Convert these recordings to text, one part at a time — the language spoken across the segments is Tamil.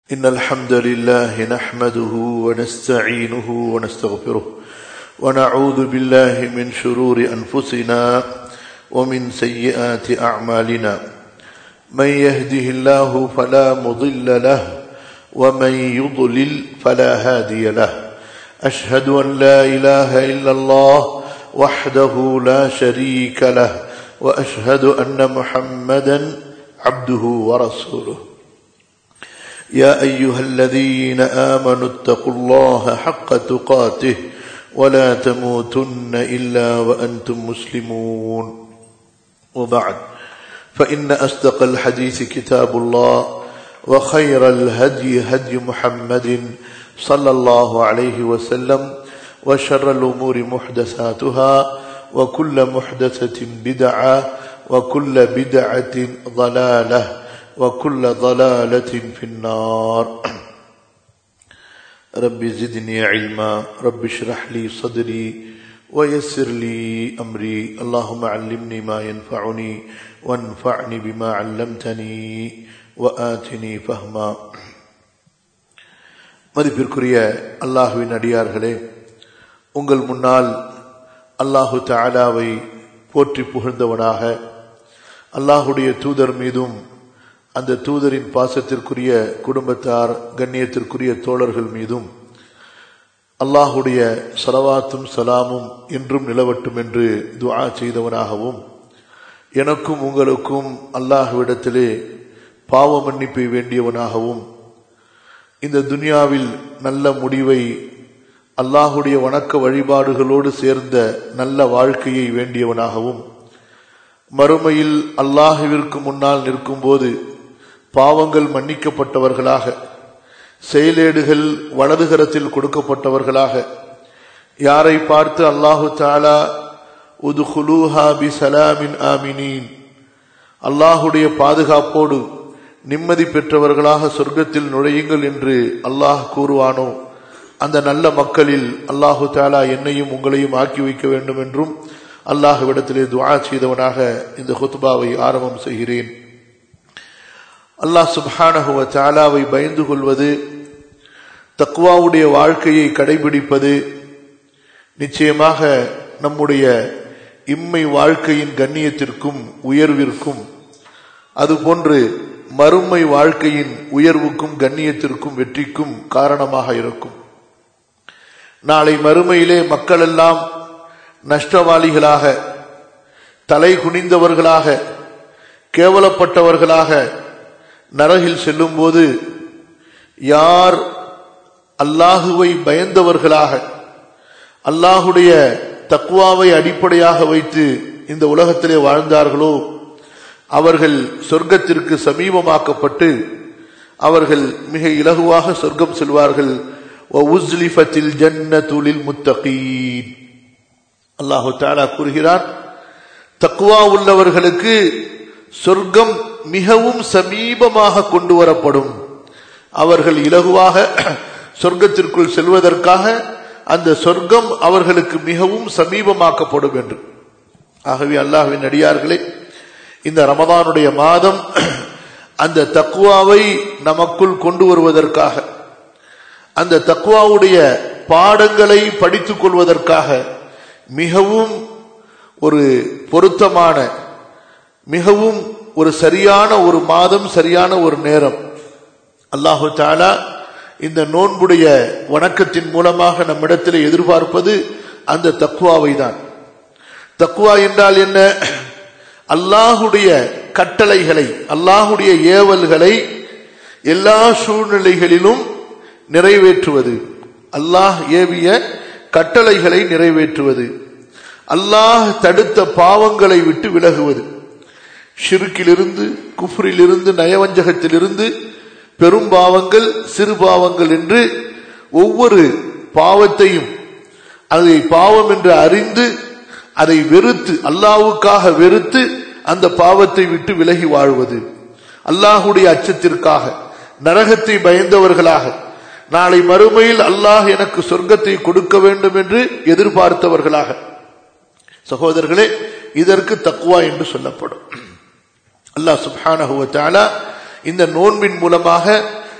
إن الحمد لله نحمده ونستعينه ونستغفره ونعوذ بالله من شرور أنفسنا ومن سيئات أعمالنا من يهده الله فلا مضل له ومن يضلل فلا هادي له أشهد أن لا إله إلا الله وحده لا شريك له وأشهد أن محمدا عبده ورسوله يا أيها الذين آمنوا اتقوا الله حق تقاته ولا تموتن إلا وأنتم مسلمون وبعد فإن أصدق الحديث كتاب الله وخير الهدي هدي محمد صلى الله عليه وسلم وشر الأمور محدثاتها وكل محدثة بدعة وكل بدعة ضلالة وكل ضلالة في النار رب زدني علما رب اشرح لي صدري ويسر لي أمري اللهم علمني ما ينفعني وانفعني بما علمتني وآتني فهما மதிப்பிற்குரிய அல்லாஹுவின் அடியார்களே உங்கள் முன்னால் அல்லாஹு தாலாவை போற்றி புகழ்ந்தவனாக அல்லாஹுடைய தூதர் மீதும் அந்த தூதரின் பாசத்திற்குரிய குடும்பத்தார் கண்ணியத்திற்குரிய தோழர்கள் மீதும் அல்லாஹுடைய சலவாத்தும் சலாமும் என்றும் நிலவட்டும் என்று துஆ செய்தவனாகவும் எனக்கும் உங்களுக்கும் அல்லாஹுவிடத்திலே பாவ மன்னிப்பை வேண்டியவனாகவும் இந்த துனியாவில் நல்ல முடிவை அல்லாஹுடைய வணக்க வழிபாடுகளோடு சேர்ந்த நல்ல வாழ்க்கையை வேண்டியவனாகவும் மறுமையில் அல்லாஹுவிற்கு முன்னால் நிற்கும்போது பாவங்கள் மன்னிக்கப்பட்டவர்களாக செயலேடுகள் வலதுகரத்தில் கொடுக்கப்பட்டவர்களாக யாரை பார்த்து அல்லாஹு தாலா உதுஹுலூஹா பி சலாமின் ஆமினீன் அல்லாஹுடைய பாதுகாப்போடு நிம்மதி பெற்றவர்களாக சொர்க்கத்தில் நுழையுங்கள் என்று அல்லாஹ் கூறுவானோ அந்த நல்ல மக்களில் அல்லாஹு தாலா என்னையும் உங்களையும் ஆக்கி வைக்க வேண்டும் என்றும் அல்லாஹுவிடத்திலே துவா செய்தவனாக இந்த ஹுத்பாவை ஆரம்பம் செய்கிறேன் அல்லாஹ் சுபானகுவ தாலாவை பயந்து கொள்வது தக்குவாவுடைய வாழ்க்கையை கடைபிடிப்பது நிச்சயமாக நம்முடைய இம்மை வாழ்க்கையின் கண்ணியத்திற்கும் உயர்விற்கும் அதுபோன்று மறுமை வாழ்க்கையின் உயர்வுக்கும் கண்ணியத்திற்கும் வெற்றிக்கும் காரணமாக இருக்கும் நாளை மறுமையிலே மக்கள் எல்லாம் நஷ்டவாளிகளாக தலை குனிந்தவர்களாக கேவலப்பட்டவர்களாக நரகில் செல்லும்போது யார் அல்லாஹுவை பயந்தவர்களாக அல்லாஹுடைய தக்குவாவை அடிப்படையாக வைத்து இந்த உலகத்திலே வாழ்ந்தார்களோ அவர்கள் சொர்க்கத்திற்கு சமீபமாக்கப்பட்டு அவர்கள் மிக இலகுவாக சொர்க்கம் செல்வார்கள் ஜன்னத்துலில் முத்தகீன் அல்லாஹு தாலா கூறுகிறார் தக்குவா உள்ளவர்களுக்கு சொர்க்கம் மிகவும் சமீபமாக கொண்டு வரப்படும் அவர்கள் இலகுவாக சொர்க்கத்திற்குள் செல்வதற்காக அந்த சொர்க்கம் அவர்களுக்கு மிகவும் சமீபமாக்கப்படும் என்று ஆகவே அல்லாஹுவின் அடியார்களே இந்த ரமதானுடைய மாதம் அந்த தக்குவாவை நமக்குள் கொண்டு வருவதற்காக அந்த தக்குவாவுடைய பாடங்களை படித்துக் கொள்வதற்காக மிகவும் ஒரு பொருத்தமான மிகவும் ஒரு சரியான ஒரு மாதம் சரியான ஒரு நேரம் அல்லாஹு தாலா இந்த நோன்புடைய வணக்கத்தின் மூலமாக நம்மிடத்தில் எதிர்பார்ப்பது அந்த தக்குவாவை தான் தக்குவா என்றால் என்ன அல்லாஹுடைய கட்டளைகளை அல்லாஹுடைய ஏவல்களை எல்லா சூழ்நிலைகளிலும் நிறைவேற்றுவது அல்லாஹ் ஏவிய கட்டளைகளை நிறைவேற்றுவது அல்லாஹ் தடுத்த பாவங்களை விட்டு விலகுவது ஷிருக்கிலிருந்து குஃப்ரிலிருந்து நயவஞ்சகத்திலிருந்து பெரும் பாவங்கள் சிறு பாவங்கள் என்று ஒவ்வொரு பாவத்தையும் அதை பாவம் என்று அறிந்து அதை வெறுத்து அல்லாவுக்காக வெறுத்து அந்த பாவத்தை விட்டு விலகி வாழ்வது அல்லாஹுடைய அச்சத்திற்காக நரகத்தை பயந்தவர்களாக நாளை மறுமையில் அல்லாஹ் எனக்கு சொர்க்கத்தை கொடுக்க வேண்டும் என்று எதிர்பார்த்தவர்களாக சகோதரர்களே இதற்கு தக்குவா என்று சொல்லப்படும் அல்லாஹ் சுப்ஹானஹு வ தஆலா இந்த நோன்பின் மூலமாக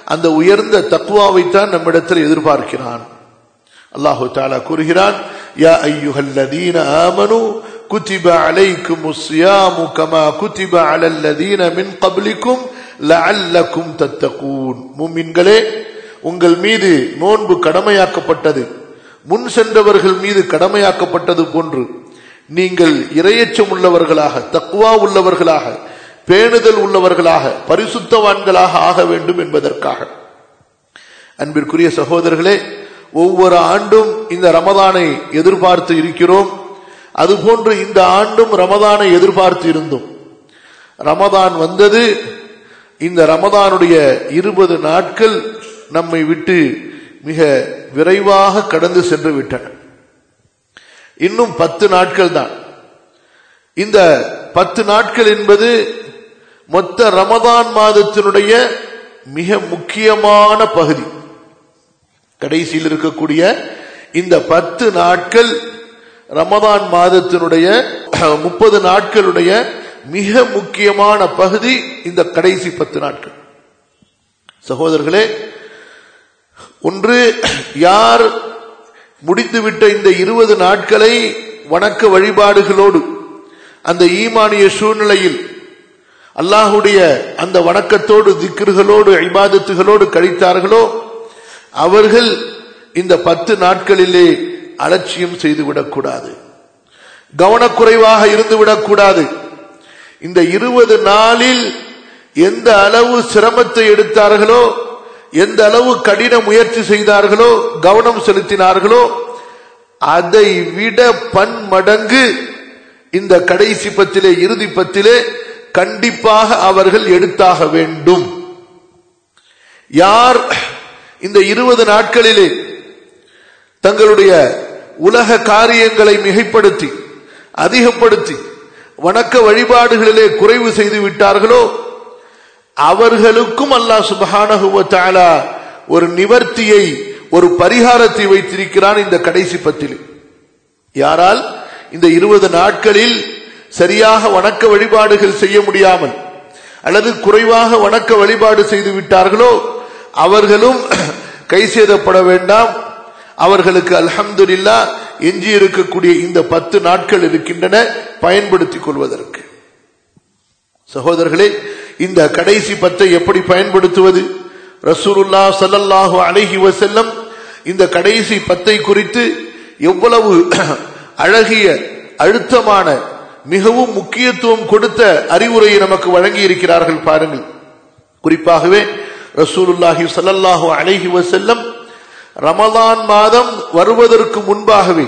அந்த உயர்ந்த தக்குவாவைத்தான் நம்மிடத்தில் எதிர்பார்க்கிறான் அல்லாஹு தாலா கூறுகிறான் யா ஐயுஹல்லதீன ஆமனு குத்திப அலைக்கும் الصيام كما كتب على الذين من قبلكم لعلكم تتقون முமின்களே உங்கள் மீது நோன்பு கடமையாக்கப்பட்டது முன் சென்றவர்கள் மீது கடமையாக்கப்பட்டது போன்று நீங்கள் இரையச்சம் உள்ளவர்களாக தக்குவா உள்ளவர்களாக பேணுதல் உள்ளவர்களாக பரிசுத்தவான்களாக ஆக வேண்டும் என்பதற்காக அன்பிற்குரிய சகோதரர்களே ஒவ்வொரு ஆண்டும் இந்த ரமதானை எதிர்பார்த்து இருக்கிறோம் அதுபோன்று இந்த ஆண்டும் ரமதானை எதிர்பார்த்து இருந்தோம் ரமதான் வந்தது இந்த ரமதானுடைய இருபது நாட்கள் நம்மை விட்டு மிக விரைவாக கடந்து சென்று விட்டன இன்னும் பத்து நாட்கள் தான் இந்த பத்து நாட்கள் என்பது மொத்த ரமதான் மாதத்தினுடைய மிக முக்கியமான பகுதி கடைசியில் இருக்கக்கூடிய இந்த பத்து நாட்கள் ரமதான் மாதத்தினுடைய முப்பது நாட்களுடைய மிக முக்கியமான பகுதி இந்த கடைசி பத்து நாட்கள் சகோதரர்களே ஒன்று யார் முடித்துவிட்ட இந்த இருபது நாட்களை வணக்க வழிபாடுகளோடு அந்த ஈமானிய சூழ்நிலையில் அல்லாஹுடைய அந்த வணக்கத்தோடு திக்ருகளோடு ஐபாதத்துகளோடு கழித்தார்களோ அவர்கள் இந்த பத்து நாட்களிலே அலட்சியம் செய்துவிடக்கூடாது கவனக்குறைவாக இருந்துவிடக்கூடாது இந்த இருபது நாளில் எந்த அளவு சிரமத்தை எடுத்தார்களோ எந்த அளவு கடின முயற்சி செய்தார்களோ கவனம் செலுத்தினார்களோ அதை விட பன்மடங்கு இந்த கடைசி பத்திலே இறுதி பத்திலே கண்டிப்பாக அவர்கள் எடுத்தாக வேண்டும் யார் இந்த இருபது நாட்களிலே தங்களுடைய உலக காரியங்களை மிகைப்படுத்தி அதிகப்படுத்தி வணக்க வழிபாடுகளிலே குறைவு செய்து விட்டார்களோ அவர்களுக்கும் அல்லாஹ் சுபஹானஹுவ தஆலா ஒரு நிவர்த்தியை ஒரு பரிகாரத்தை வைத்திருக்கிறான் இந்த கடைசி பத்தில் யாரால் இந்த இருபது நாட்களில் சரியாக வணக்க வழிபாடுகள் செய்ய முடியாமல் அல்லது குறைவாக வணக்க வழிபாடு செய்து விட்டார்களோ அவர்களும் கை சேதப்பட வேண்டாம் அவர்களுக்கு அல்ஹம்துலில்லா எஞ்சி இருக்கக்கூடிய இந்த பத்து நாட்கள் இருக்கின்றன பயன்படுத்திக் கொள்வதற்கு சகோதரர்களே இந்த கடைசி பத்தை எப்படி பயன்படுத்துவது ரசூலுல்லா சல்லல்லாஹு அலைஹி வஸல்லம் இந்த கடைசி பத்தை குறித்து எவ்வளவு அழகிய அழுத்தமான மிகவும் முக்கியத்துவம் கொடுத்த அறிவுரையை நமக்கு வழங்கி இருக்கிறார்கள் பாருங்கள் குறிப்பாகவே ரசூலுல்லாஹி சல்லல்லாஹு அலைஹி வஸல்லம் ரமதான் மாதம் வருவதற்கு முன்பாகவே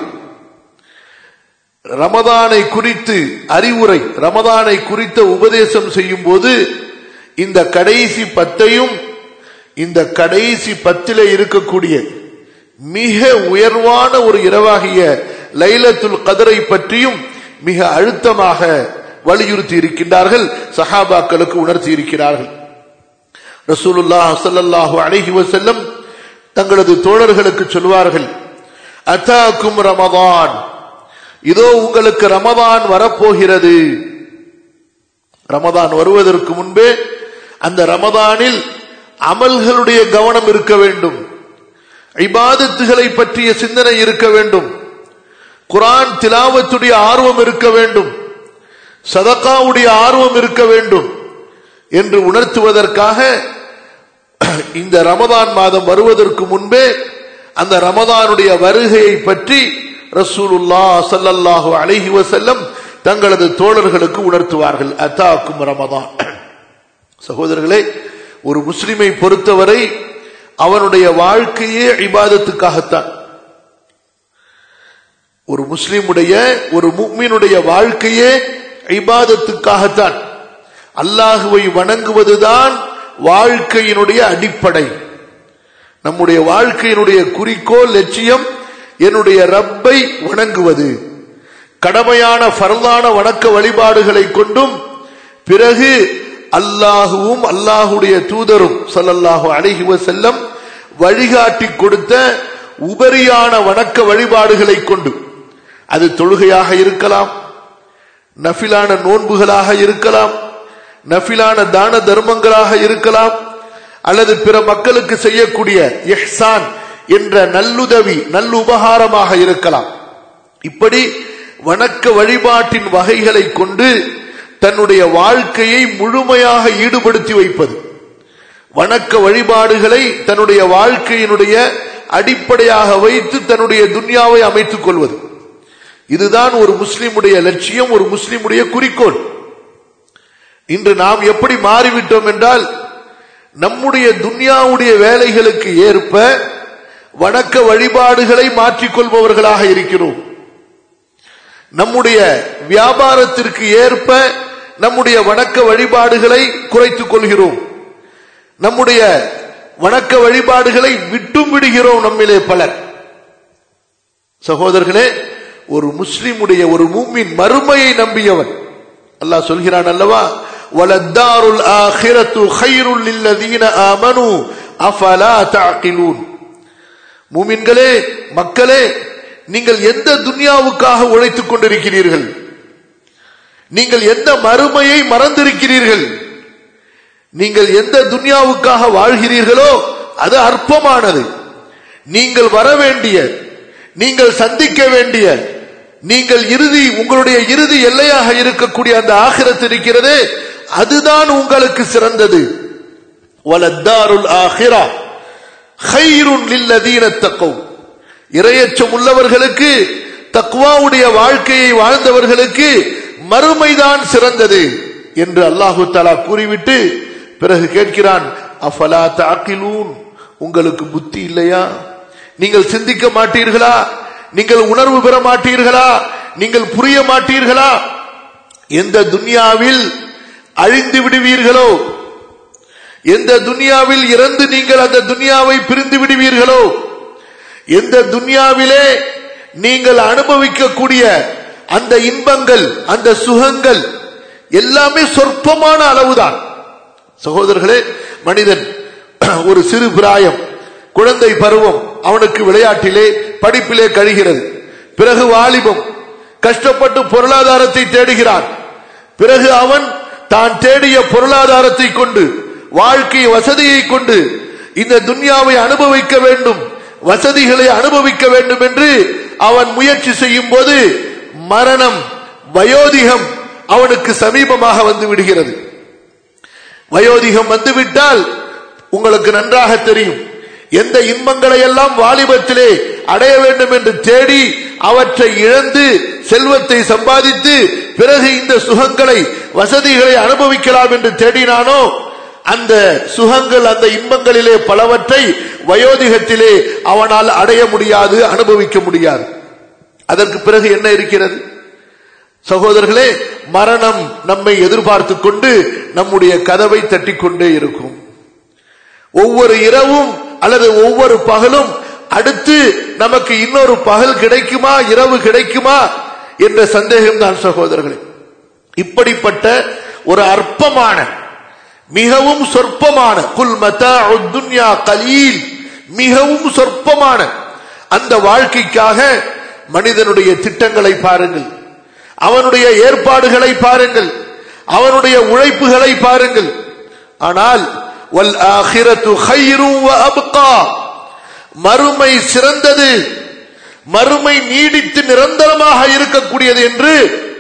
ரமதானை குறித்து அறிவுரை ரமதானை குறித்த உபதேசம் செய்யும் போது இந்த கடைசி பத்தையும் இந்த கடைசி பத்திலே இருக்கக்கூடிய மிக உயர்வான ஒரு இரவாகிய லைலத்துல் கதரை பற்றியும் மிக அழுத்தமாக வலியுறுத்தி இருக்கின்றார்கள் சஹாபாக்களுக்கு உணர்த்தி இருக்கிறார்கள் ரசூலுல்லாஹ் ஸல்லல்லாஹு அலைஹி வஸல்லம் தங்களது தோழர்களுக்கு சொல்வார்கள் அத்தாக்கும் ரமதான் இதோ உங்களுக்கு ரமதான் வரப்போகிறது ரமதான் வருவதற்கு முன்பே அந்த ரமதானில் அமல்களுடைய கவனம் இருக்க வேண்டும் இபாதத்துகளை பற்றிய சிந்தனை இருக்க வேண்டும் குரான் திலாவத்துடைய ஆர்வம் இருக்க வேண்டும் சதக்காவுடைய ஆர்வம் இருக்க வேண்டும் என்று உணர்த்துவதற்காக இந்த ரமதான் மாதம் வருவதற்கு முன்பே அந்த ரமதானுடைய வருகையை பற்றி ரசூலுல்லா சல்லல்லாஹு அலைஹி வஸல்லம் தங்களது தோழர்களுக்கு உணர்த்துவார்கள் அத்தாக்கும் ரமதான் சகோதரர்களே ஒரு முஸ்லிமை பொறுத்தவரை அவனுடைய வாழ்க்கையே இபாதத்துக்காகத்தான் ஒரு முஸ்லிமுடைய ஒரு முக்மீனுடைய வாழ்க்கையே இபாதத்துக்காகத்தான் அல்லாஹுவை வணங்குவதுதான் வாழ்க்கையினுடைய அடிப்படை நம்முடைய வாழ்க்கையினுடைய குறிக்கோள் லட்சியம் என்னுடைய ரப்பை வணங்குவது கடமையான பரலான வணக்க வழிபாடுகளை கொண்டும் பிறகு அல்லாஹுவும் அல்லாஹுடைய தூதரும் சல்லல்லாஹு அலைஹி வஸல்லம் வழிகாட்டி கொடுத்த உபரியான வணக்க வழிபாடுகளை கொண்டு அது தொழுகையாக இருக்கலாம் நஃபிலான நோன்புகளாக இருக்கலாம் நஃபிலான தான தர்மங்களாக இருக்கலாம் அல்லது பிற மக்களுக்கு செய்யக்கூடிய இஹ்சான் என்ற நல்லுதவி நல்லுபகாரமாக இருக்கலாம் இப்படி வணக்க வழிபாட்டின் வகைகளை கொண்டு தன்னுடைய வாழ்க்கையை முழுமையாக ஈடுபடுத்தி வைப்பது வணக்க வழிபாடுகளை தன்னுடைய வாழ்க்கையினுடைய அடிப்படையாக வைத்து தன்னுடைய துன்யாவை அமைத்துக் கொள்வது இதுதான் ஒரு முஸ்லிமுடைய லட்சியம் ஒரு முஸ்லிமுடைய குறிக்கோள் இன்று நாம் எப்படி மாறிவிட்டோம் என்றால் நம்முடைய துன்யாவுடைய வேலைகளுக்கு ஏற்ப வணக்க வழிபாடுகளை மாற்றிக்கொள்பவர்களாக இருக்கிறோம் நம்முடைய வியாபாரத்திற்கு ஏற்ப நம்முடைய வணக்க வழிபாடுகளை குறைத்துக் கொள்கிறோம் நம்முடைய வணக்க வழிபாடுகளை விட்டும் விடுகிறோம் நம்மிலே பலர் சகோதரர்களே ஒரு முஸ்லிமுடைய ஒரு மூமின் மறுமையை நம்பியவன் அல்லாஹ் சொல்கிறான் அல்லவா வலத்தாருல் ஆஹிரத்து ஹைருல் லில்லதீன ஆமனு அஃபலா தஅகிலூன் மூமின்களே மக்களே நீங்கள் எந்த துன்யாவுக்காக உழைத்துக் கொண்டிருக்கிறீர்கள் நீங்கள் எந்த மறுமையை மறந்திருக்கிறீர்கள் நீங்கள் எந்த துன்யாவுக்காக வாழ்கிறீர்களோ அது அற்பமானது நீங்கள் வர வேண்டிய நீங்கள் சந்திக்க வேண்டிய நீங்கள் இறுதி உங்களுடைய இறுதி எல்லையாக இருக்கக்கூடிய அந்த ஆகிரத் இருக்கிறது அதுதான் உங்களுக்கு சிறந்தது வலத்தாருல் ஆஹிரா ஹைருன் லில்லதீன தக்கவு இரையச்சம் உள்ளவர்களுக்கு தக்வாவுடைய வாழ்க்கையை வாழ்ந்தவர்களுக்கு மறுமைதான் சிறந்தது என்று அல்லாஹு தாலா கூறிவிட்டு பிறகு கேட்கிறான் அஃபலா தாக்கிலூன் உங்களுக்கு புத்தி இல்லையா நீங்கள் சிந்திக்க மாட்டீர்களா நீங்கள் உணர்வு பெற மாட்டீர்களா நீங்கள் புரிய மாட்டீர்களா எந்த துன்யாவில் அழிந்து விடுவீர்களோ எந்த துன்யாவில் இறந்து நீங்கள் அந்த துன்யாவை பிரிந்து விடுவீர்களோ எந்த துன்யாவிலே நீங்கள் அனுபவிக்கக்கூடிய அந்த இன்பங்கள் அந்த சுகங்கள் எல்லாமே சொற்பமான அளவுதான் சகோதரர்களே மனிதன் ஒரு சிறு பிராயம் குழந்தை பருவம் அவனுக்கு விளையாட்டிலே படிப்பிலே கழிகிறது பிறகு வாலிபம் கஷ்டப்பட்டு பொருளாதாரத்தை தேடுகிறான் பிறகு அவன் தான் தேடிய பொருளாதாரத்தை கொண்டு வாழ்க்கை வசதியை கொண்டு இந்த துன்யாவை அனுபவிக்க வேண்டும் வசதிகளை அனுபவிக்க வேண்டும் என்று அவன் முயற்சி செய்யும் போது மரணம் வயோதிகம் அவனுக்கு சமீபமாக வந்து விடுகிறது வயோதிகம் வந்துவிட்டால் உங்களுக்கு நன்றாக தெரியும் எந்த இன்பங்களை எல்லாம் வாலிபத்திலே அடைய வேண்டும் என்று தேடி அவற்றை இழந்து செல்வத்தை சம்பாதித்து பிறகு இந்த சுகங்களை வசதிகளை அனுபவிக்கலாம் என்று தேடினானோ அந்த சுகங்கள் அந்த இன்பங்களிலே பலவற்றை வயோதிகத்திலே அவனால் அடைய முடியாது அனுபவிக்க முடியாது அதற்கு பிறகு என்ன இருக்கிறது சகோதரர்களே மரணம் நம்மை எதிர்பார்த்து கொண்டு நம்முடைய கதவை தட்டி கொண்டே இருக்கும் ஒவ்வொரு இரவும் அல்லது ஒவ்வொரு பகலும் அடுத்து நமக்கு இன்னொரு பகல் கிடைக்குமா இரவு கிடைக்குமா என்ற சந்தேகம் தான் சகோதரர்களே இப்படிப்பட்ட ஒரு அற்பமான மிகவும் சொற்பமான குல் மதா துன்யா கலீல் மிகவும் சொற்பமான அந்த வாழ்க்கைக்காக மனிதனுடைய திட்டங்களை பாருங்கள் அவனுடைய ஏற்பாடுகளை பாருங்கள் அவனுடைய உழைப்புகளை பாருங்கள் ஆனால் வல் ஆஹிரத்து ஹைரும் வ அப்கா மறுமை சிறந்தது மறுமை நீடித்து நிரந்தரமாக இருக்கக்கூடியது என்று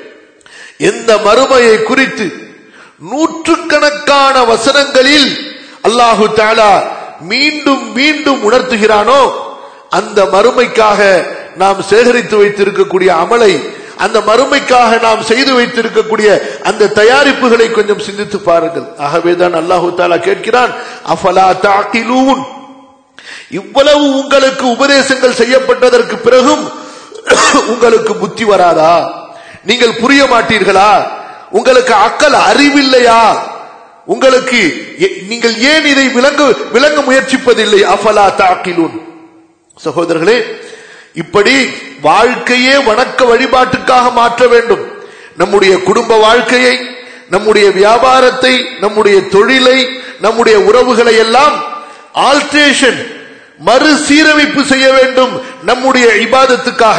எந்த மறுமையை குறித்து நூற்றுக்கணக்கான வசனங்களில் அல்லாஹு தாலா மீண்டும் மீண்டும் உணர்த்துகிறானோ அந்த மறுமைக்காக நாம் சேகரித்து வைத்திருக்கக்கூடிய அமலை அந்த மறுமைக்காக நாம் செய்து வைத்திருக்கக்கூடிய அந்த தயாரிப்புகளை கொஞ்சம் சிந்தித்து பாருங்கள் ஆகவேதான் அல்லாஹு தாலா கேட்கிறான் அஃபலா தாக்கிலூன் இவ்வளவு உங்களுக்கு உபதேசங்கள் செய்யப்பட்டதற்கு பிறகும் உங்களுக்கு புத்தி வராதா நீங்கள் புரிய மாட்டீர்களா உங்களுக்கு அக்கல் அறிவில்லையா உங்களுக்கு எ- நீங்கள் ஏன் இதை விளங்க விளங்க முயற்சிப்பதில்லை அஃபலா தாக்கிலூன் சகோதரர்களே இப்படி வாழ்க்கையே வணக்க வழிபாட்டுக்காக மாற்ற வேண்டும் நம்முடைய குடும்ப வாழ்க்கையை நம்முடைய வியாபாரத்தை நம்முடைய தொழிலை நம்முடைய உறவுகளை எல்லாம் ஆல்ட்ரேஷன் மறுசீரமைப்பு செய்ய வேண்டும் நம்முடைய இபாதத்துக்காக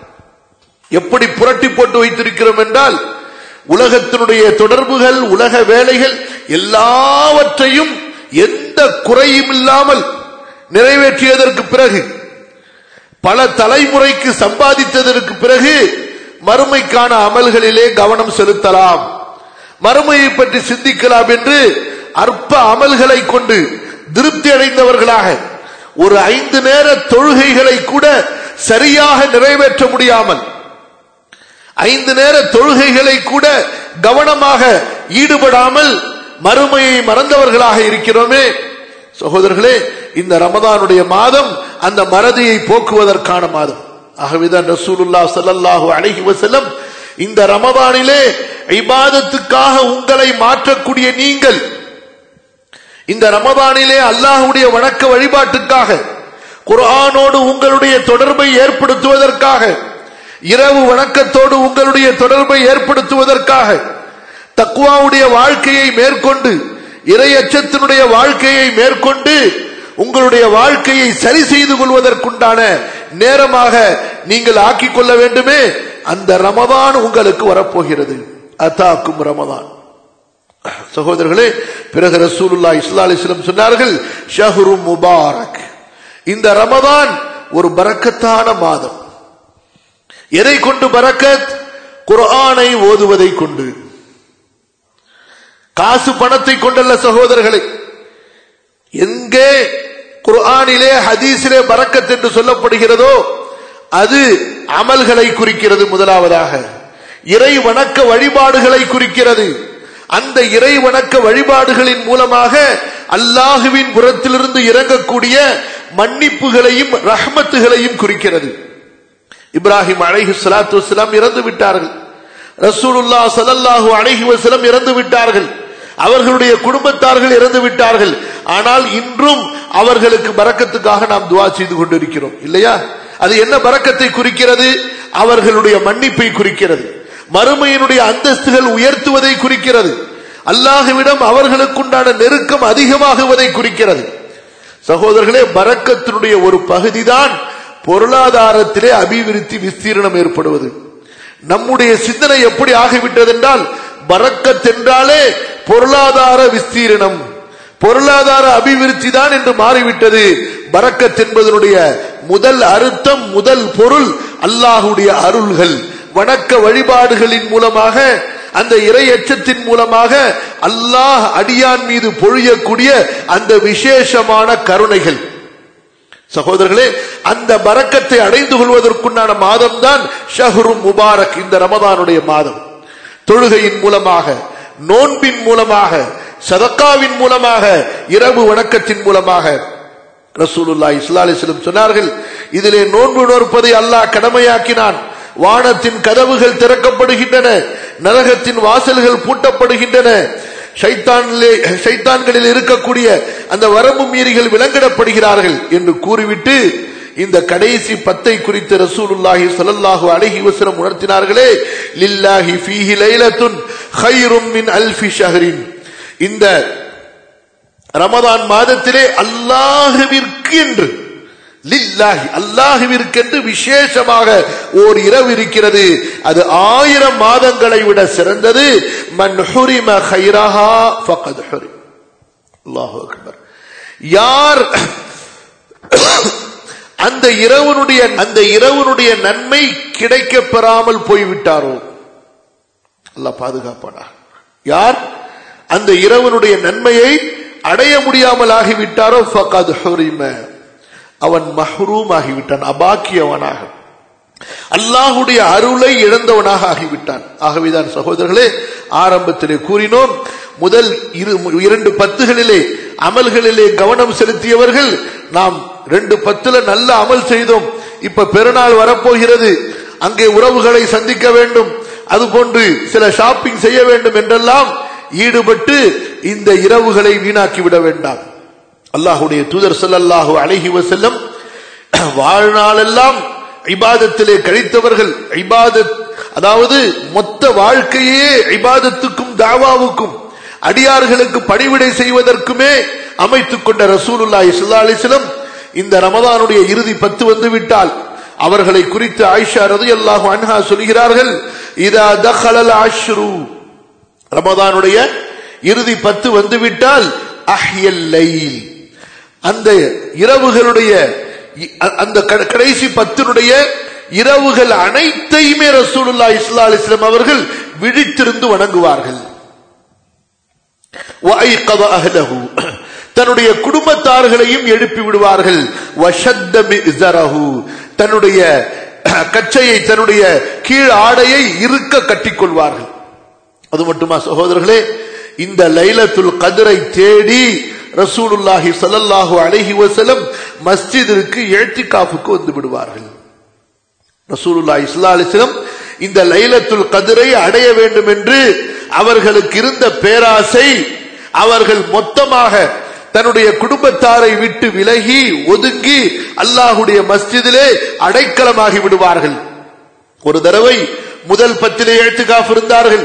எப்படி புரட்டி போட்டு வைத்திருக்கிறோம் என்றால் உலகத்தினுடைய தொடர்புகள் உலக வேலைகள் எல்லாவற்றையும் எந்த குறையும் இல்லாமல் நிறைவேற்றியதற்கு பிறகு பல தலைமுறைக்கு சம்பாதித்ததற்கு பிறகு மறுமைக்கான அமல்களிலே கவனம் செலுத்தலாம் மறுமையை பற்றி சிந்திக்கலாம் என்று அற்ப அமல்களை கொண்டு திருப்தி அடைந்தவர்களாக ஒரு ஐந்து நேர தொழுகைகளை கூட சரியாக நிறைவேற்ற முடியாமல் ஐந்து நேர தொழுகைகளை கூட கவனமாக ஈடுபடாமல் மறுமையை மறந்தவர்களாக இருக்கிறோமே சகோதரர்களே இந்த ரமதானுடைய மாதம் அந்த மறதியை போக்குவதற்கான மாதம் ஆகவேதான் ரசூலுல்லா ஸல்லல்லாஹு அலைஹி வஸல்லம் இந்த ரமதானிலே இபாதத்துக்காக உங்களை மாற்றக்கூடிய நீங்கள் இந்த ரமதானிலே அல்லாஹ்வுடைய வணக்க வழிபாட்டுக்காக குர்ஆனோடு உங்களுடைய தொடர்பை ஏற்படுத்துவதற்காக இரவு வணக்கத்தோடு உங்களுடைய தொடர்பை ஏற்படுத்துவதற்காக தக்குவாவுடைய வாழ்க்கையை மேற்கொண்டு இறையச்சத்தினுடைய வாழ்க்கையை மேற்கொண்டு உங்களுடைய வாழ்க்கையை சரி செய்து கொள்வதற்குண்டான நேரமாக நீங்கள் ஆக்கிக் கொள்ள வேண்டுமே அந்த ரமதான் உங்களுக்கு வரப்போகிறது அத்தாக்கும் ரமதான் சகோதரர்களே பிறகு ரசூலுல்லா இஸ்லா அலிஸ்லம் சொன்னார்கள் ஷஹ்ரு முபாரக் இந்த ரமதான் ஒரு பரக்கத்தான மாதம் எதை கொண்டு பரக்கத் குர்ஆனை ஓதுவதை கொண்டு காசு பணத்தை கொண்டல்ல சகோதரர்களே எங்கே குர்ஆனிலே ஹதீஸிலே பரக்கத் என்று சொல்லப்படுகிறதோ அது அமல்களை குறிக்கிறது முதலாவதாக இறை வணக்க வழிபாடுகளை குறிக்கிறது அந்த இறை வணக்க வழிபாடுகளின் மூலமாக அல்லாஹுவின் புறத்திலிருந்து இறங்கக்கூடிய மன்னிப்புகளையும் ரஹ்மத்துகளையும் குறிக்கிறது இப்ராஹிம் அலைஹி ஸலாத்து வஸலாம் இறந்து விட்டார்கள் ரசூலுல்லாஹ் ஸல்லல்லாஹு அலைஹி வஸல்லம் இறந்து விட்டார்கள் அவர்களுடைய குடும்பத்தார்கள் இறந்து விட்டார்கள் ஆனால் இன்றும் அவர்களுக்கு பரக்கத்துக்காக நாம் துவா செய்து கொண்டிருக்கிறோம் இல்லையா அது என்ன பரக்கத்தை குறிக்கிறது அவர்களுடைய மன்னிப்பை குறிக்கிறது மறுமையினுடைய அந்தஸ்துகள் உயர்த்துவதை குறிக்கிறது அல்லாஹுவிடம் அவர்களுக்குண்டான நெருக்கம் அதிகமாகுவதை குறிக்கிறது சகோதரர்களே பரக்கத்தினுடைய ஒரு பகுதிதான் பொருளாதாரத்திலே அபிவிருத்தி விஸ்தீரணம் ஏற்படுவது நம்முடைய சிந்தனை எப்படி ஆகிவிட்டது என்றால் பரக்கத் என்றாலே பொருளாதார விஸ்தீரணம் பொருளாதார அபிவிருத்தி தான் என்று மாறிவிட்டது பரக்கத் என்பதனுடைய முதல் அர்த்தம் முதல் பொருள் அல்லாஹுடைய அருள்கள் வணக்க வழிபாடுகளின் மூலமாக அந்த இறை எச்சத்தின் மூலமாக அல்லாஹ் அடியான் மீது பொழியக்கூடிய அந்த விசேஷமான கருணைகள் சகோதரர்களே அந்த பரக்கத்தை அடைந்து கொள்வதற்குண்டான மாதம் தான் ஷஹ்ரு முபாரக் இந்த ரமதானுடைய மாதம் தொழுகையின் மூலமாக நோன்பின் மூலமாக சதக்காவின் மூலமாக இரவு வணக்கத்தின் மூலமாக ரசூலுல்லா இஸ்லா அலிஸ்லம் சொன்னார்கள் இதிலே நோன்பு நோற்பதை அல்லாஹ் கடமையாக்கினான் வானத்தின் கதவுகள் திறக்கப்படுகின்றன நரகத்தின் வாசல்கள் பூட்டப்படுகின்றன ஷைத்தானிலே ஷைத்தான்களில் இருக்கக்கூடிய அந்த வரம்பு மீறிகள் விலங்கிடப்படுகிறார்கள் என்று கூறிவிட்டு இந்த கடைசி பத்தை குறித்து ரசூலுல்லாஹி ஸல்லல்லாஹு அலைஹி வஸல்லம் உணர்த்தினார்களே லில்லாஹி ஃபீஹி லைலத்துன் கைரும் மின் அல்ஃபி ஷஹரின் இந்த ரமதான் மாதத்திலே அல்லாஹுவிற்கு என்று லில்லாஹி அல்லாஹுவிற்கென்று விசேஷமாக ஓர் இரவு இருக்கிறது அது ஆயிரம் மாதங்களை விட சிறந்தது மன் ஹுரிம ஹைரஹா ஃபகத் ஹுரிம் அல்லாஹு அக்பர் யார் அந்த இரவனுடைய அந்த இரவனுடைய நன்மை கிடைக்க பெறாமல் போய்விட்டாரோ அல்லாஹ் பாதுகாப்பானா யார் அந்த இரவனுடைய நன்மையை அடைய முடியாமல் ஆகிவிட்டாரோ ஃபகத் ஹுரிம அவன் மஹ்ரூம் ஆகிவிட்டான் அபாக்கியவனாக அல்லாஹுடைய அருளை இழந்தவனாக ஆகிவிட்டான் ஆகவேதான் சகோதரர்களே ஆரம்பத்திலே கூறினோம் முதல் இரு இரண்டு பத்துகளிலே அமல்களிலே கவனம் செலுத்தியவர்கள் நாம் ரெண்டு பத்துல நல்ல அமல் செய்தோம் இப்ப பெருநாள் வரப்போகிறது அங்கே உறவுகளை சந்திக்க வேண்டும் அதுபோன்று சில ஷாப்பிங் செய்ய வேண்டும் என்றெல்லாம் ஈடுபட்டு இந்த இரவுகளை வீணாக்கி விட வேண்டாம் அல்லாஹுடைய தூதர் ஸல்லல்லாஹு அலைஹி வஸல்லம் வாழ்நாளெல்லாம் இபாதத்திலே கழித்தவர்கள் இபாதத் அதாவது மொத்த வாழ்க்கையே இபாதத்துக்கும் தாவாவுக்கும் அடியார்களுக்கு பணிவிடை செய்வதற்குமே அமைத்துக் கொண்ட ரசூலுல்லாஹி ஸல்லல்லாஹு அலைஹி வஸல்லம் இந்த ரமதானுடைய இறுதி பத்து வந்து விட்டால் அவர்களை குறித்து ஆயிஷா ரலியல்லாஹு அன்ஹா சொல்கிறார்கள் இதா தഖலல் அஷ்ரு ரமதானுடைய இறுதி பத்து வந்துவிட்டால் அஹ்யல் லைல் அந்த இரவுகளுடைய இ- அ- அந்த கட- கடைசி பத்தினுடைய இரவுகள் அனைத்தையுமே ரசூலுல்லாஹி ஸல்லல்லாஹு அலைஹி வஸல்லம் அவர்கள் விழித்திருந்து வணங்குவார்கள் وَأَيْقَظَ أَهْلَهُ தன்னுடைய குடும்பத்தார்களையும் எழுப்பி விடுவார்கள் وَشَدَّ مِئْزَرَهُ தன்னுடைய கச்சையை தன்னுடைய கீழ் ஆடையை இருக்க கட்டிக்கொள்வார்கள் அது மட்டுமா சகோதரர்களே இந்த லைலத்துல் கதிரை தேடி ரசூலுல்லாஹி ஸல்லல்லாஹு அலைஹி வஸல்லம் மஸ்ஜிதிற்கு இழ்த்திகாஃபுக்கு வந்து விடுவார்கள் ரசூலுல்லாஹி ஸல்லல்லாஹு அலைஹி வஸல்லம் இந்த லைலத்துல் கதிரை அடைய வேண்டும் என்று அவர்களுக்கு இருந்த பேராசை அவர்கள் மொத்தமாக தன்னுடைய குடும்பத்தாரை விட்டு விலகி ஒதுங்கி அல்லாஹுடைய மஸ்ஜிதிலே அடைக்கலமாகி விடுவார்கள் ஒரு தடவை முதல் பத்திலே எழுத்துக்காஃப் இருந்தார்கள்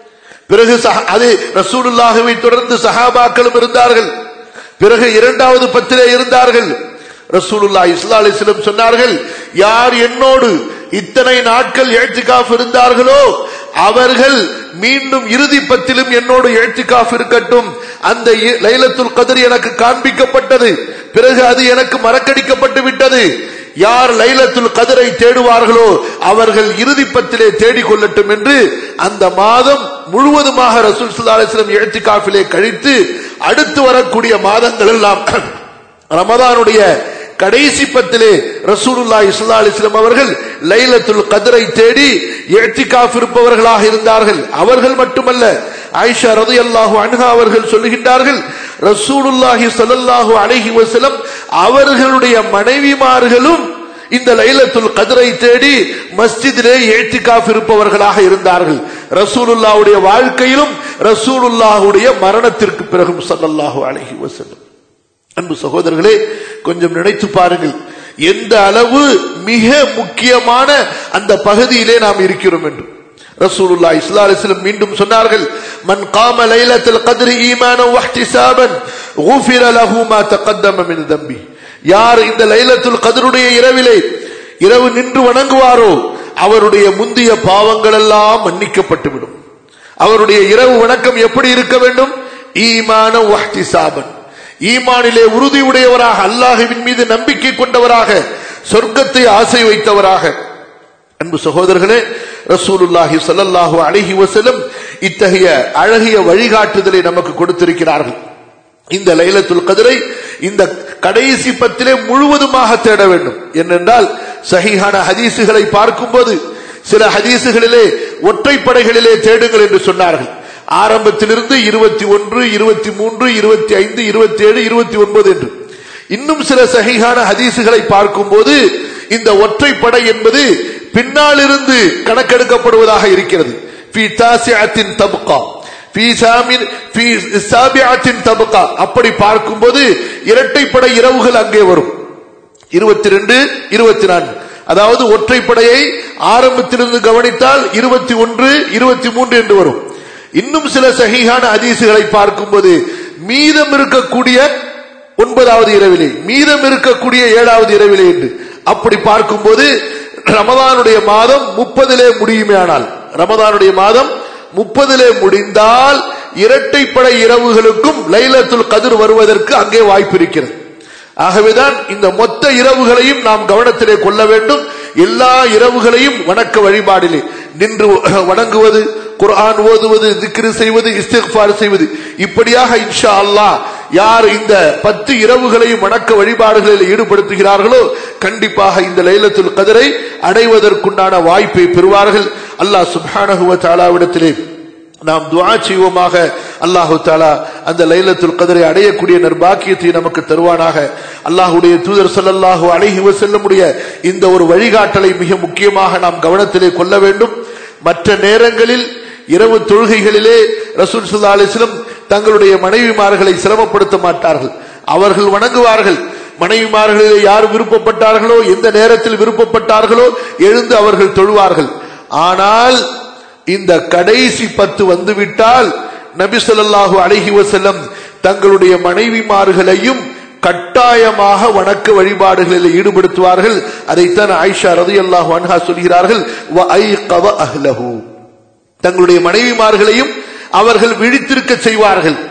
பிறகு சஹ- அது ரசூலுல்லாஹுவை தொடர்ந்து சஹாபாக்களும் இருந்தார்கள் பிறகு இரண்டாவது பத்திலே இருந்தார்கள் ரசூலுல்லாஹி ஸல்லல்லாஹு அலைஹி வஸல்லம் சொன்னார்கள் யார் என்னோடு இத்தனை நாட்கள் எழுத்துக்காஃப் இருந்தார்களோ அவர்கள் மீண்டும் இறுதி பத்திலும் என்னோடு எழுத்துக்காஃப் இருக்கட்டும் அந்த இ- லைலத்துல் கதிர் எனக்கு காண்பிக்கப்பட்டது பிறகு அது எனக்கு மறக்கடிக்கப்பட்டு விட்டது யார் லைலத்துல் கதிரை தேடுவார்களோ அவர்கள் இறுதி பத்திலே தேடிக் கொள்ளட்டும் என்று அந்த மாதம் முழுவதுமாக ரசூல் ஸல்லல்லாஹு அலைஹி வஸல்லம் இழ்த்திகாஃபிலே கழித்து அடுத்து வரக்கூடிய மாதங்கள் எல்லாம் ரமதானுடைய கடைசி பத்திலே ரசூலுல்லாஹி ஸல்லல்லாஹு அலைஹி வஸல்லம் அவர்கள் லைலத்துல் கத்ரை தேடி இழ்திகாஃப் இருப்பவர்களாக இருந்தார்கள் அவர்கள் மட்டுமல்ல ஆயிஷா ரலியல்லாஹு அன்ஹா அவர்கள் சொல்லுகின்றார்கள் ரசூலுல்லாஹி ஸல்லல்லாஹு அலைஹி வஸல்லம் அவர்களுடைய மனைவிமார்களும் இந்த லைலத்துல் கத்ரை தேடி மஸ்ஜிதிலே இழ்திகாஃப் இருப்பவர்களாக இருந்தார்கள் ரசூலுல்லாஹ்வுடைய வாழ்க்கையிலும் ரசூலுல்லாஹ்வுடைய மரணத்திற்கு பிறகும் ஸல்லல்லாஹு அலைஹி வஸல்லம் அன்பு சகோதரர்களே கொஞ்சம் நினைத்து பாருங்கள் எந்த அளவு மிக முக்கியமான அந்த பகுதியிலே நாம் இருக்கிறோம் என்று ரசூலுல்லாஹி ஸல்லல்லாஹு அலைஹி வஸல்லம் மீண்டும் சொன்னார்கள் மன் காம லைலத்துல் கத்ரி ஈமானன் வஹ்திசாபன் குஃபிர லஹு மா தகத்தம மின் தம்பி யார் இந்த லைலத்துல் கத்ருடைய இரவிலே இரவு நின்று வணங்குவாரோ அவருடைய முந்திய பாவங்கள் எல்லாம் மன்னிக்கப்பட்டுவிடும் அவருடைய இரவு வணக்கம் எப்படி இருக்க வேண்டும் ஈமான வஹ்திசாபன் ஈமானிலே உறுதி உடையவராக அல்லாஹுவின் மீது நம்பிக்கை கொண்டவராக சொர்க்கத்தை ஆசை வைத்தவராக அன்பு சகோதரர்களே ரசூலுல்லாஹி ஸல்லல்லாஹு அலைஹி வஸல்லம் இத்தகைய அழகிய வழிகாட்டுதலை நமக்கு கொடுத்திருக்கிறார்கள் இந்த லைலத்துல் கதிரை இந்த கடைசி பத்திலே முழுவதுமாக தேட வேண்டும் ஏனென்றால் சஹீஹான ஹதீசுகளை பார்க்கும்போது சில ஹதீசுகளிலே ஒற்றைப்படைகளிலே தேடுங்கள் என்று சொன்னார்கள் ஆரம்பத்திலிருந்து இருபத்தி ஒன்று இருபத்தி மூன்று இருபத்தி ஐந்து இருபத்தி ஏழு இருபத்தி ஒன்பது என்று இன்னும் சில சஹீஹான ஹதீசுகளை பார்க்கும்போது இந்த ஒற்றைப்படை என்பது பின்னாலிருந்து கணக்கெடுக்கப்படுவதாக இருக்கிறது ஃபி தாசிஅத்தின் தப்கா ஃபி சாமின் ஃபி சாபிஅத்தின் தப்கா அப்படி பார்க்கும்போது இரட்டைப்படை இரவுகள் அங்கே வரும் இருபத்தி ரெண்டு இருபத்தி நான்கு அதாவது ஒற்றைப்படையை ஆரம்பத்திலிருந்து கவனித்தால் இருபத்தி ஒன்று இருபத்தி மூன்று என்று வரும் இன்னும் சில சகிஹான ஹதீசுகளை பார்க்கும்போது மீதம் இருக்கக்கூடிய ஒன்பதாவது இரவிலே மீதம் இருக்கக்கூடிய ஏழாவது இரவிலே என்று அப்படி பார்க்கும்போது ரமதானுடைய மாதம் முப்பதிலே முடியுமே ஆனால் ரமதானுடைய மாதம் முப்பதிலே முடிந்தால் இரட்டைப்படை இரவுகளுக்கும் லைலத்துல் கதிர் வருவதற்கு அங்கே வாய்ப்பு இருக்கிறது ஆகவேதான் இந்த மொத்த இரவுகளையும் நாம் கவனத்திலே கொள்ள வேண்டும் எல்லா இரவுகளையும் வணக்க வழிபாடிலே நின்று வணங்குவது குர்ஆன் ஓதுவது திக்ரு செய்வது இஸ்திக்பார் செய்வது இப்படியாக இன்ஷா அல்லாஹ் யார் இந்த பத்து இரவுகளையும் வணக்க வழிபாடுகளில் ஈடுபடுத்துகிறார்களோ கண்டிப்பாக இந்த லைலத்துல் கதிரை அடைவதற்குண்டான வாய்ப்பை பெறுவார்கள் அல்லாஹ் சுப்ஹானஹு வ தஆலாவிடத்திலே நாம் துஆ செய்வோமாக அல்லாஹு தாலா அந்த லைலத்துல் கதரை அடையக்கூடிய நர்பாக்கியத்தை நமக்கு தருவானாக அல்லாஹுடைய தூதர் ஸல்லல்லாஹு அலைஹி வஸல்லமுடைய இந்த ஒரு வழிகாட்டலை மிக முக்கியமாக நாம் கவனத்திலே கொள்ள வேண்டும் மற்ற நேரங்களில் இரவு தொழுகைகளிலே ரசூல் ஸல்லல்லாஹு அலைஹி வஸல்லம் தங்களுடைய மனைவிமார்களை சிரமப்படுத்த மாட்டார்கள் அவர்கள் வணங்குவார்கள் மனைவிமார்களிலே யார் விருப்பப்பட்டார்களோ எந்த நேரத்தில் விருப்பப்பட்டார்களோ எழுந்து அவர்கள் தொழுவார்கள் ஆனால் இந்த கடைசி பத்து வந்துவிட்டால் நபி ஸல்லல்லாஹு அலைஹி வஸல்லம் தங்களுடைய மனைவிமார்களையும் கட்டாயமாக வணக்க வழிபாடுகளில் ஈடுபடுத்துவார்கள் அதைத்தான் ஆயிஷா ரலியல்லாஹு அன்ஹா சொல்கிறார்கள் வ ஐகவ அஹ்லஹு தங்களுடைய மனைவிமார்களையும் அவர்கள் விழித்திருக்க செய்வார்கள்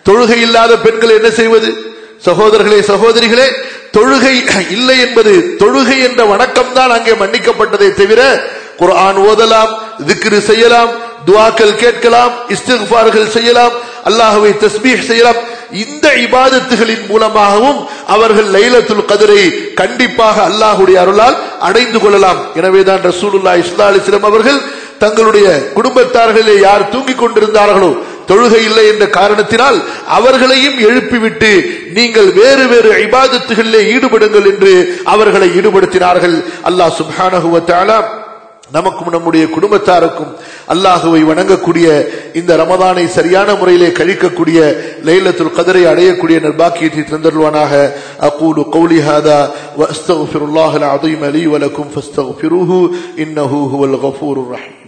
தொழுகை இல்லாத பெண்கள் என்ன செய்வது சகோதரர்களே சகோதரிகளே தொழுகை இல்லை என்பது தொழுகை என்ற வணக்கம் தான் அங்கே மன்னிக்கப்பட்டதை தவிர குர்ஆன் ஓதலாம் திக்ரு செய்யலாம் துவாக்கள் கேட்கலாம் இஸ்திஃபார்கள் செய்யலாம் அல்லாஹுவை தஸ்பீஹ் செய்யலாம் இந்த இபாதத்துகளின் மூலமாகவும் அவர்கள் லைலத்துல் கதிரை கண்டிப்பாக அல்லாஹுடைய அருளால் அடைந்து கொள்ளலாம் எனவேதான் ரசூலுல்லா இஸ்லா அலிஸ்லாம் அவர்கள் தங்களுடைய குடும்பத்தார்களிலே யார் தூங்கிக் கொண்டிருந்தார்களோ தொழுகை இல்லை என்ற காரணத்தினால் அவர்களையும் எழுப்பிவிட்டு நீங்கள் வேறு வேறு இபாதத்துகளிலே ஈடுபடுங்கள் என்று அவர்களை ஈடுபடுத்தினார்கள் அல்லாஹ் சுப்ஹானஹு வ தஆலா நமக்கும் நம்முடைய குடும்பத்தாருக்கும் அல்லாஹுவை வணங்கக்கூடிய இந்த ரமதானை சரியான முறையிலே கழிக்கக்கூடிய லைலத்துல் கதரை அடையக்கூடிய நர்பாக்கியத்தை தந்தருவானாக அகூலு கௌலி ஹாதா வஸ்தகுஃபிருல்லாஹல் அதீம் அலி வலக்கும் ஃபஸ்தகுஃபிருஹு இன்னஹு ஹுவல் கஃபூருர் ரஹீம்